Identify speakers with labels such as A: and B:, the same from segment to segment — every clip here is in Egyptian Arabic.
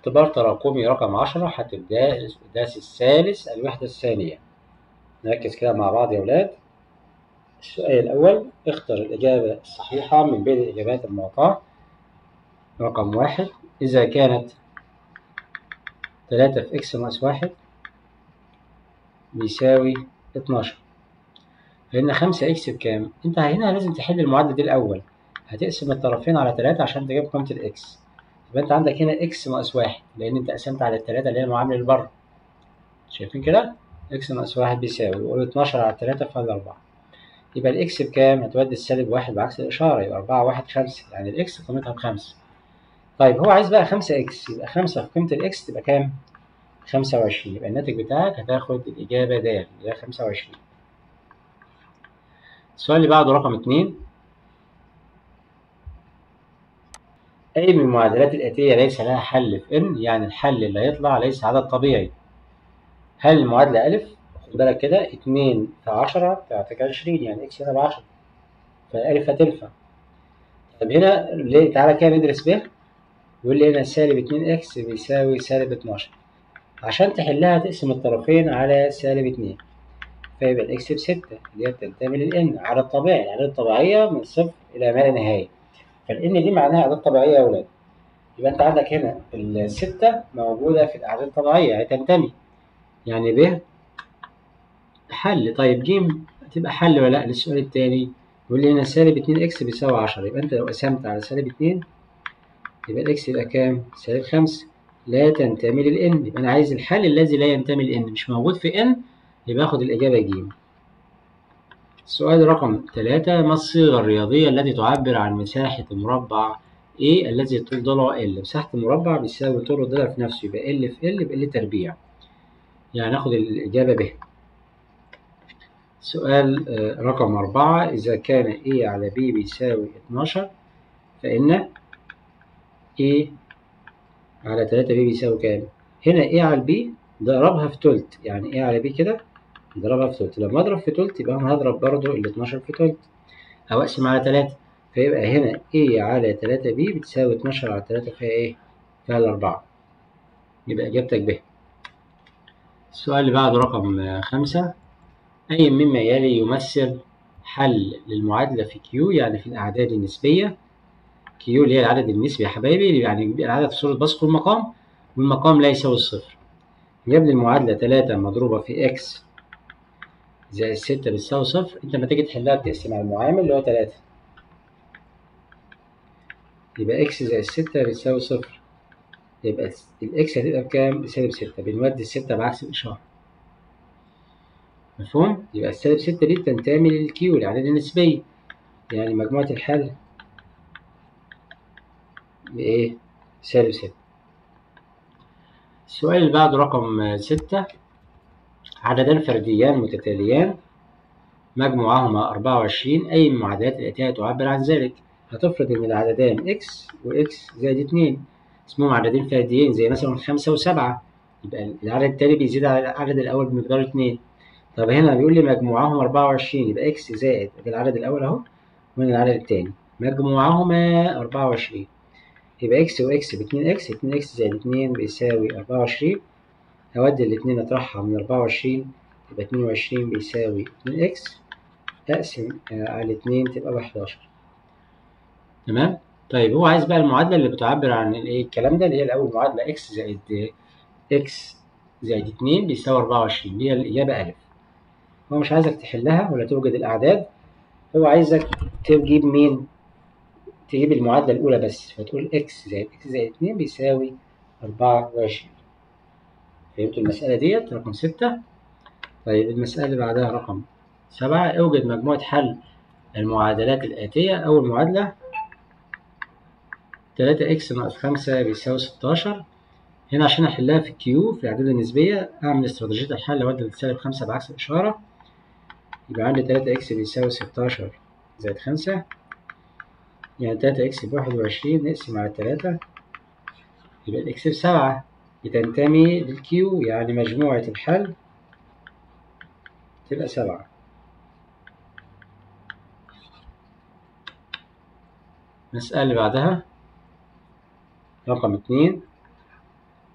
A: اختبار تراكمي رقم عشرة حتى الدرس الثالث الوحدة الثانية نركز كده مع بعض يا ولاد السؤال الأول اختر الإجابة الصحيحة من بين الإجابات المعطاة رقم واحد إذا كانت تلاتة في إكس ناقص واحد بيساوي اتناشر فإن خمسة إكس بكام؟ أنت هنا لازم تحل المعادلة دي الأول هتقسم الطرفين على تلاتة عشان تجيب قيمة الإكس يبقى أنت عندك هنا إكس ناقص واحد لأن أنت قسمت على التلاتة اللي هي المعاملة اللي بره شايفين كده؟ إكس ناقص واحد بيساوي يقول اتناشر على التلاتة فاضل أربعة يبقى الإكس بكام؟ هتودي السالب واحد بعكس الإشارة يبقى أربعة واحد خمسة يعني الإكس قيمتها بخمسة طيب هو عايز بقى خمسة إكس يبقى خمسة في قيمة الإكس تبقى كام؟ خمسة وعشرين يبقى الناتج بتاعك هتاخد الإجابة د اللي هي خمسة وعشرين السؤال اللي بعده رقم اتنين أي من المعادلات الآتية ليس لها حل في n يعني الحل اللي هيطلع ليس عدد طبيعي هل المعادلة ألف خد بالك كده اتنين في عشرة تعطيك عشرين يعني إكس هنا بعشرة فالألف هتنفع طب هنا ليه تعالى كده ندرس ب يقول لي هنا سالب اتنين إكس بيساوي سالب اتناشر عشان تحلها تقسم الطرفين على سالب اتنين فيبقى الإكس بستة اللي هي بتنتمي للإن عدد طبيعي الأعداد الطبيعية من صفر إلى ما لا نهاية فالإن دي معناها أعداد طبيعية يا ولاد يبقى أنت عندك هنا الستة موجودة في الأعداد الطبيعية يعني تنتمي يعني ب حل طيب ج هتبقى حل ولا لأ للسؤال التاني يقول لي هنا سالب اتنين إكس بيساوي عشرة يبقى أنت لو قسمت على سالب اتنين يبقى الإكس يبقى كام؟ سالب خمسة لا تنتمي للإن يبقى أنا عايز الحل الذي لا ينتمي للإن مش موجود في إن يبقى آخد الإجابة ج السؤال رقم ثلاثة ما الصيغة الرياضية التي تعبر عن مساحة مربع A الذي طول ضلعه L مساحة المربع بيساوي طول الضلع في نفسه يبقى L في L يبقى L تربيع يعني ناخد الإجابة ب سؤال رقم أربعة إذا كان A على B بيساوي 12 فإن A على 3 B بيساوي كام؟ هنا A على B ضربها في تلت يعني A على B كده ضربها في تلت لما أضرب في تلت يبقى أنا هضرب برضو ال 12 في تلت أو أقسم على 3 فيبقى هنا A على 3 B بتساوي 12 على 3 فيها إيه؟ فيها الأربعة يبقى إجابتك ب السؤال اللي بعده رقم خمسة أي مما يلي يمثل حل للمعادلة في Q يعني في الأعداد النسبية Q اللي هي العدد النسبي يا حبايبي يعني بيبقى العدد في صورة بسط المقام والمقام لا يساوي الصفر جاب لي المعادلة تلاتة مضروبة في X زائد ستة بتساوي صفر أنت لما تيجي تحلها بتقسم على المعامل اللي هو تلاتة يبقى إكس زائد ستة بتساوي صفر يبقى الإكس هتبقى بكام؟ بسالب ستة بنودي الستة بعكس الإشارة مفهوم؟ يبقى السالب ستة دي تنتمي للكيو الأعداد النسبية يعني مجموعة الحل بإيه؟ سالب ستة السؤال اللي بعده رقم ستة عددان فرديان متتاليان مجموعهما أربعة وعشرين أي من المعادلات الآتية تعبر عن ذلك هتفرض إن العددان إكس وإكس زائد اتنين اسمهم عددين فرديين زي مثلا خمسة وسبعة يبقى العدد التاني بيزيد على العدد الأول بمقدار اتنين طب هنا بيقول لي مجموعهم أربعة وعشرين يبقى إكس زائد العدد الأول أهو من العدد التاني مجموعهما أربعة وعشرين يبقى إكس وإكس باتنين إكس اتنين إكس زائد اتنين بيساوي أربعة وعشرين أودي الاتنين أطرحها من أربعة وعشرين يبقى اتنين وعشرين بيساوي اتنين إكس أقسم على اتنين تبقى بحداشر تمام طيب هو عايز بقى المعادلة اللي بتعبر عن الايه الكلام ده اللي هي الأول معادلة إكس زائد إكس زائد اتنين بيساوي أربعة وعشرين اللي هي الإجابة ألف هو مش عايزك تحلها ولا توجد الأعداد هو عايزك تجيب مين تجيب المعادلة الأولى بس فتقول إكس زائد إكس زائد اتنين بيساوي أربعة وعشرين فهمتوا المسألة ديت رقم ستة طيب المسألة اللي بعدها رقم سبعة اوجد مجموعة حل المعادلات الآتية أول معادلة تلاتة إكس ناقص خمسة بيساوي ستاشر هنا عشان أحلها في كيو في الأعداد النسبية أعمل استراتيجية الحل أودي لسالب خمسة بعكس الإشارة يبقى عندي تلاتة إكس بيساوي ستاشر زائد خمسة يعني تلاتة إكس بواحد وعشرين نقسم على تلاتة يبقى الإكس بسبعة بتنتمي للكيو يعني مجموعة الحل تبقى سبعة المسألة اللي بعدها رقم اتنين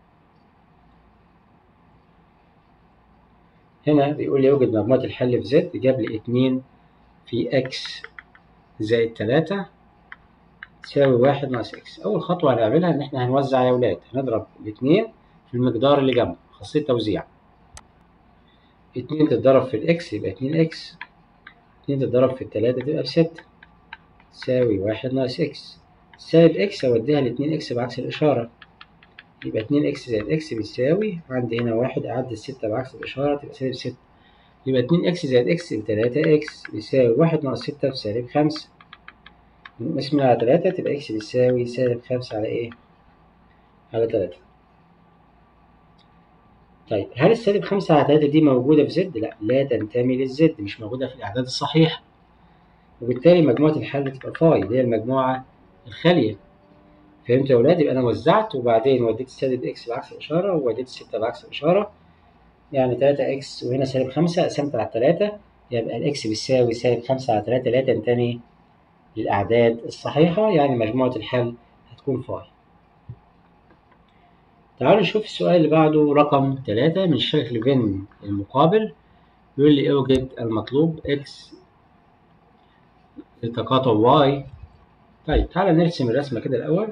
A: هنا بيقول لي يوجد مجموعة الحل في زد جاب لي اتنين في اكس زائد تلاتة تساوي واحد ناقص اكس أول خطوة هنعملها إن احنا هنوزع يا ولاد هنضرب الاتنين في المقدار اللي جنبه خاصية توزيع اتنين تتضرب في الاكس يبقى اتنين اكس اتنين تتضرب في التلاتة تبقى بستة تساوي واحد ناقص اكس سالب اكس أوديها لاتنين اكس بعكس الإشارة يبقى اتنين اكس زائد اكس بيساوي عندي هنا واحد أعدي الستة بعكس الإشارة تبقى سالب ستة يبقى اتنين اكس زائد اكس بتلاتة اكس بيساوي واحد ناقص ستة بسالب خمسة نقسم على تلاتة تبقى اكس بيساوي سالب خمسة على ايه؟ على تلاتة طيب هل السالب خمسة على تلاتة دي موجودة في زد؟ لا لا تنتمي للزد مش موجودة في الأعداد الصحيحة وبالتالي مجموعة الحل تبقى فاي اللي هي المجموعة الخالية فهمت يا ولاد يبقى أنا وزعت وبعدين وديت السالب إكس بعكس الإشارة ووديت الستة بعكس الإشارة يعني تلاتة إكس وهنا سالب خمسة قسمت على التلاتة يبقى الإكس بيساوي سالب خمسة على تلاتة لا تنتمي للأعداد الصحيحة يعني مجموعة الحل هتكون فاي تعالوا نشوف السؤال اللي بعده رقم تلاتة من شكل فين المقابل بيقول لي اوجد المطلوب x لتقاطع y طيب تعالى نرسم الرسمة كده الأول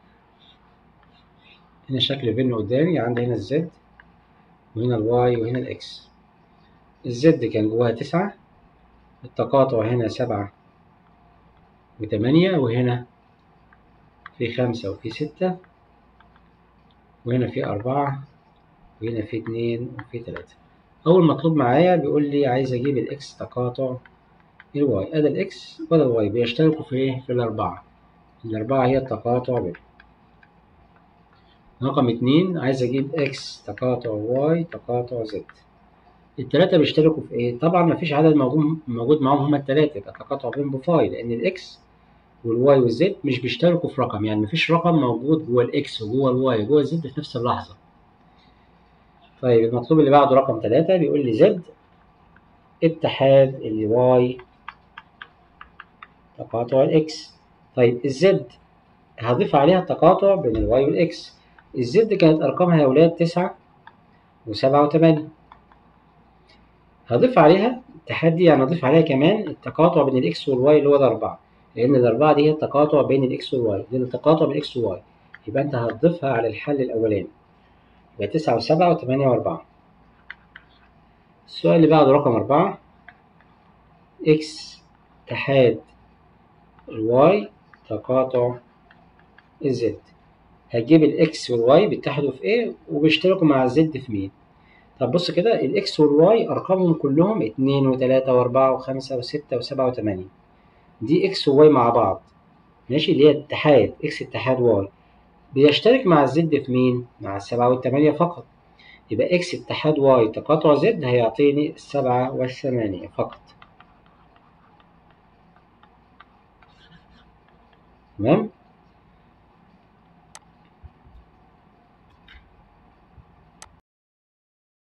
A: هنا شكل فين قدامي عندي هنا الزد وهنا الواي وهنا الاكس الزد كان جواها تسعة التقاطع هنا سبعة وتمانية وهنا في خمسة وفي ستة وهنا في أربعة وهنا في اتنين وفي تلاتة أول مطلوب معايا بيقول لي عايز أجيب الإكس تقاطع الواي أدا الإكس وأدا الواي بيشتركوا في إيه؟ في الأربعة الأربعة هي التقاطع بينهم رقم اتنين عايز أجيب إكس تقاطع واي تقاطع زد التلاتة بيشتركوا في إيه؟ طبعا مفيش عدد موجود موجود معاهم هما التلاتة يبقى التقاطع بينهم بفاي لأن الإكس والواي والزد مش بيشتركوا في رقم يعني مفيش رقم موجود جوه الاكس وجوه الواي وجوه الزد في نفس اللحظة طيب المطلوب اللي بعده رقم تلاتة بيقول لي زد اتحاد الواي تقاطع الاكس طيب الزد هضيف عليها التقاطع بين الواي والاكس الزد كانت ارقامها يا ولاد تسعة وسبعة وتمانية هضيف عليها التحدي يعني هضيف عليها كمان التقاطع بين الاكس والواي اللي هو ده أربعة لأن الأربعة دي هي التقاطع بين الإكس والواي دي التقاطع بين الإكس والواي يبقى أنت هتضيفها على الحل الأولاني يبقى تسعة وسبعة وتمانية وأربعة السؤال اللي بعده رقم أربعة إكس اتحاد الواي تقاطع الزد هتجيب الإكس والواي بيتحدوا في إيه وبيشتركوا مع الزد في مين طب بص كده الإكس والواي أرقامهم كلهم اتنين وتلاتة وأربعة وخمسة وستة وسبعة وتمانية دي اكس وواي مع بعض ماشي اللي هي اتحاد اكس اتحاد واي بيشترك مع الزد في مين؟ مع السبعة والتمانية فقط يبقى اكس اتحاد واي تقاطع زد هيعطيني السبعة والثمانية فقط تمام؟